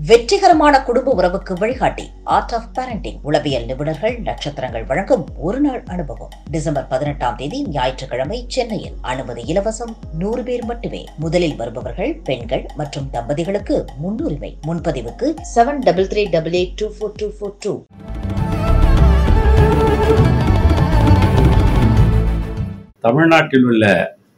வெற்றிகரமான குடும்ப உறவுக்கு வழிகாட்டி ஆர்ட் ஆஃப் பேரண்டிங் உளவியல் நிபுணர்கள் நட்சத்திரங்கள் வழங்கும் ஒரு நாள் அனுபவம் டிசம்பர் பதினெட்டாம் தேதி ஞாயிற்றுக்கிழமை சென்னையில் அனுமதி இலவசம் நூறு பேர் மட்டுமே முதலில் வருபவர்கள் பெண்கள் மற்றும் தம்பதிகளுக்கு முன்னுரிமை முன்பதிவுக்கு seven double three double eight two four two four two தமிழ்நாட்டில் உள்ள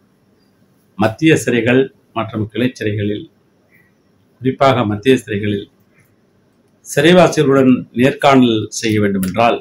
மத்திய சிறைகள் மற்றும் கிளை சிறைகளில் குறிப்பாக மத்திய சிறைகளில் சிறைவாசிகளுடன் நேர்காணல் செய்ய வேண்டும் என்றால்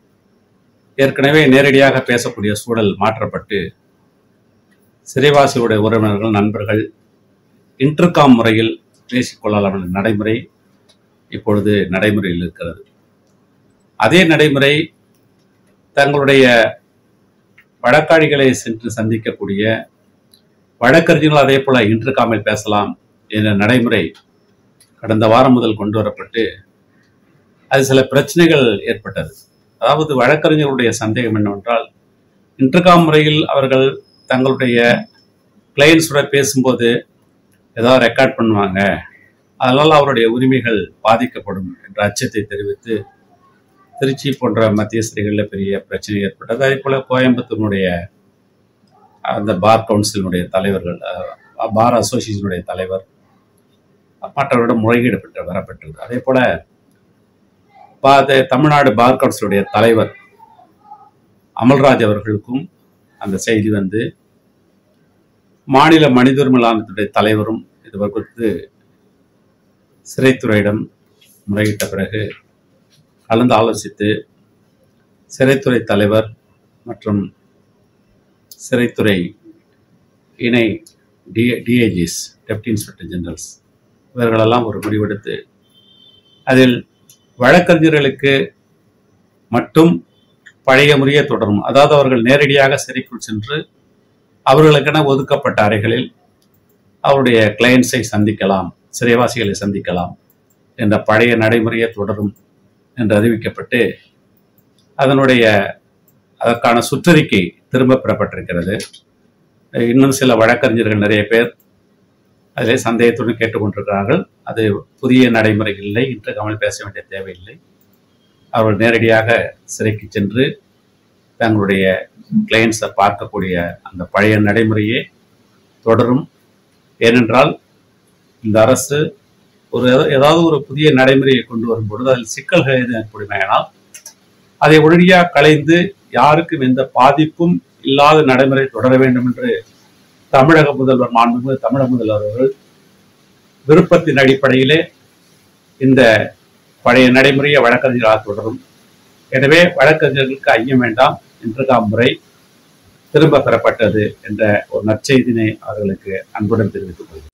ஏற்கனவே நேரடியாக பேசக்கூடிய சூழல் மாற்றப்பட்டு சிறைவாசிகளுடைய உறவினர்கள் நண்பர்கள் இன்டர்காம் முறையில் பேசிக்கொள்ளலாம் என்ற நடைமுறை இப்பொழுது நடைமுறையில் இருக்கிறது அதே நடைமுறை தங்களுடைய வழக்காளிகளை சென்று சந்திக்கக்கூடிய வழக்கறிஞர்கள் அதே போல இன்டர்காமில் பேசலாம் என்ற நடைமுறை கடந்த வாரம் முதல் கொண்டு வரப்பட்டு அது சில பிரச்சனைகள் ஏற்பட்டது அதாவது வழக்கறிஞர்களுடைய சந்தேகம் என்னவென்றால் இன்டர்காம் முறையில் அவர்கள் தங்களுடைய கிளையன்ஸோட பேசும்போது ஏதாவது ரெக்கார்ட் பண்ணுவாங்க அதனால் அவருடைய உரிமைகள் பாதிக்கப்படும் என்ற அச்சத்தை தெரிவித்து திருச்சி போன்ற மத்திய சிறைகளில் பெரிய பிரச்சனை ஏற்பட்டது அதே போல கோயம்புத்தூருடைய அந்த பார் கவுன்சிலினுடைய தலைவர்கள் அஹ், பார் அசோசியேஷனுடைய தலைவர் மற்றவரிடம் முறையீடு பெற்று வரப்பட்டது அதே போல பா- த- தமிழ்நாடு பார் கவுன்சிலுடைய தலைவர் அமல்ராஜ் அவர்களுக்கும் அந்த செய்தி வந்து மாநில மனித உரிமை ஆணையத்துடைய தலைவரும் இது குறித்து சிறைத்துறையிடம் முறையிட்ட பிறகு கலந்து ஆலோசித்து சிறைத்துறை தலைவர் மற்றும் சிறைத்துறை இணை D DIGs deputy inspector generals இவர்களெல்லாம் ஒரு முடிவெடுத்து அதில் வழக்கறிஞர்களுக்கு மட்டும் பழைய முறையே தொடரும் அதாவது அவர்கள் நேரடியாக சிறைக்குள் சென்று அவர்களுக்கென ஒதுக்கப்பட்ட அறைகளில் அவருடைய கிளையன்ஸை சந்திக்கலாம் சிறைவாசிகளை சந்திக்கலாம் என்ற பழைய நடைமுறையே தொடரும் என்று அறிவிக்கப்பட்டு அதனுடைய அதற்கான சுற்றறிக்கை திரும்ப பெறப்பட்டிருக்கிறது இன்னும் சில வழக்கறிஞர்கள் நிறைய பேர் அதிலே சந்தேகத்துடன் கேட்டுக்கொண்டிருக்கிறார்கள் அது புதிய நடைமுறை இல்லை இன்று கமல் பேச வேண்டிய தேவையில்லை அவர்கள் நேரடியாக சிறைக்கு சென்று தங்களுடைய கிளையன்ஸை பார்க்கக்கூடிய அந்த பழைய நடைமுறையே தொடரும் ஏனென்றால் இந்த அரசு ஒரு ஏதா- ஏதாவது ஒரு புதிய நடைமுறையை கொண்டு வரும்பொழுது அதில் சிக்கல்கள் எதுவும் ஏற்படுமையானால் அதை உடனடியாக களைந்து யாருக்கும் எந்த பாதிப்பும் இல்லாத நடைமுறை தொடர வேண்டும் என்று தமிழக முதல்வர் மாண்புமிகு தமிழக முதல்வர் அவர்கள் விருப்பத்தின் அடிப்படையிலே இந்த பழைய நடைமுறையை வழக்கறிஞர்களாக தொடரும் எனவே வழக்கறிஞர்களுக்கு ஐயம் வேண்டாம் இன்றுகாம் முறை திரும்ப பெறப்பட்டது என்ற ஒரு நற்செய்தினை அவர்களுக்கு அன்புடன் தெரிவித்துக் கொள்கிறேன்